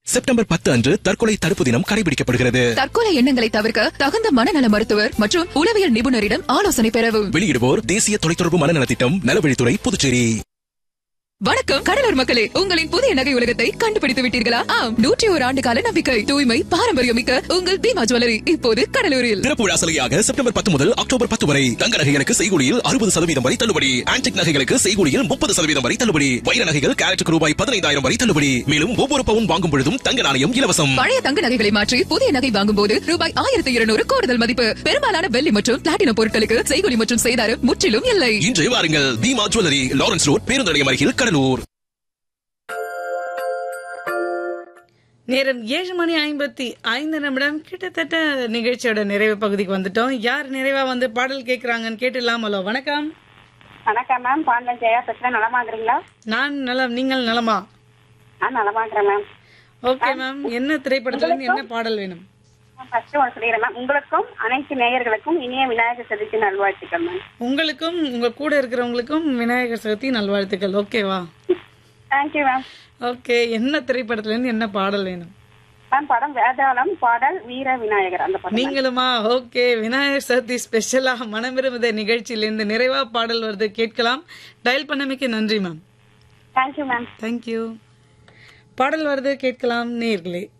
September பத்து அன்று தற்கொலை தடுப்பு தினம் கடைபிடிக்கப்படுகிறது தற்கொலை எண்ணங்களை தவிர்க்க தகுந்த மனநல மருத்துவர் மற்றும் உளவியல் நிபுணரிடம் ஆலோசனை பெறவும் வெளியிடுவோர் தேசிய தொலைத்தொடர்பு மனநலத்திட்டம் நலவழித்துறை புதுச்சேரி வணக்கம் கடலூர் மக்களே உங்களின் புதிய நகை உலகத்தை கண்டுபிடித்து விட்டீர்களா ஆம் நூற்றி ஒரு ஆண்டு கால நம்பிக்கை தூய்மை பாரம்பரியம் மிக்க உங்கள் பீமா ஜுவல்லரி இப்போது கடலூரில் திறப்பு விழா சலுகையாக செப்டம்பர் பத்து முதல் அக்டோபர் பத்து வரை தங்க நகைகளுக்கு செய்கூலியில் அறுபது சதவீதம் வரை தள்ளுபடி ஆன்டிக் நகைகளுக்கு செய்கூலியில் முப்பது சதவீதம் வரை தள்ளுபடி வைர நகைகள் கேரட்டுக்கு ரூபாய் பதினைந்தாயிரம் வரை தள்ளுபடி மேலும் ஒவ்வொரு பவுன் வாங்கும் பொழுதும் தங்க நாணயம் இலவசம் பழைய தங்க நகைகளை மாற்றி புதிய நகை வாங்கும் போது ரூபாய் ஆயிரத்தி இருநூறு கூடுதல் மதிப்பு பெரும்பாலான வெள்ளி மற்றும் பிளாட்டினம் பொருட்களுக்கு செய்கூலி மற்றும் செய்தாரம் முற்றிலும் இல்லை இன்று வாருங்கள் பீமா ஜுவல்லரி லாரன்ஸ் ரோட் பேருந்து நிலையம் அருகில் கடலூர் நேரம் ஏழு மணி ஐம்பத்தி ஐந்து நிமிடம் கிட்டத்தட்ட நிகழ்ச்சியோட நிறைவு பகுதிக்கு வந்துட்டோம் யார் நிறைவா வந்து பாடல் கேட்கறாங்கன்னு கேட்டுலாமலோ வணக்கம் வணக்கம் மேம் பாண்டன் ஜெயா பேசுறேன் நலமா இருக்கிறீங்களா நான் நலம் நீங்கள் நலமா நான் நலமா இருக்கிறேன் மேம் ஓகே மேம் என்ன திரைப்படத்துல இருந்து என்ன பாடல் வேணும் ஃபர்ஸ்ட் ஒன்று சொல்லிடுறேன் மேம் உங்களுக்கும் அனைத்து நேயர்களுக்கும் இனிய விநாயகர் சதுர்த்தி நல்வாழ்த்துக்கள் மேம் உங்களுக்கும் உங்க கூட இருக்கிறவங்களுக்கும் விநாயகர் சதுர்த்தி நல்வாழ்த்துக்கள் ஓகேவா தேங்க்யூ மேம் ஓகே என்ன திரைப்படத்துல இருந்து என்ன பாடல் வேணும் மேம் படம் வேதாளம் பாடல் வீர விநாயகர் அந்த படம் நீங்களுமா ஓகே விநாயகர் சதுர்த்தி ஸ்பெஷலா மனமிருந்த நிகழ்ச்சியிலிருந்து நிறைவா பாடல் வருது கேட்கலாம் டயல் பண்ணமைக்கு நன்றி மேம் தேங்க்யூ மேம் தேங்க்யூ பாடல் வருது கேட்கலாம் நேர்களே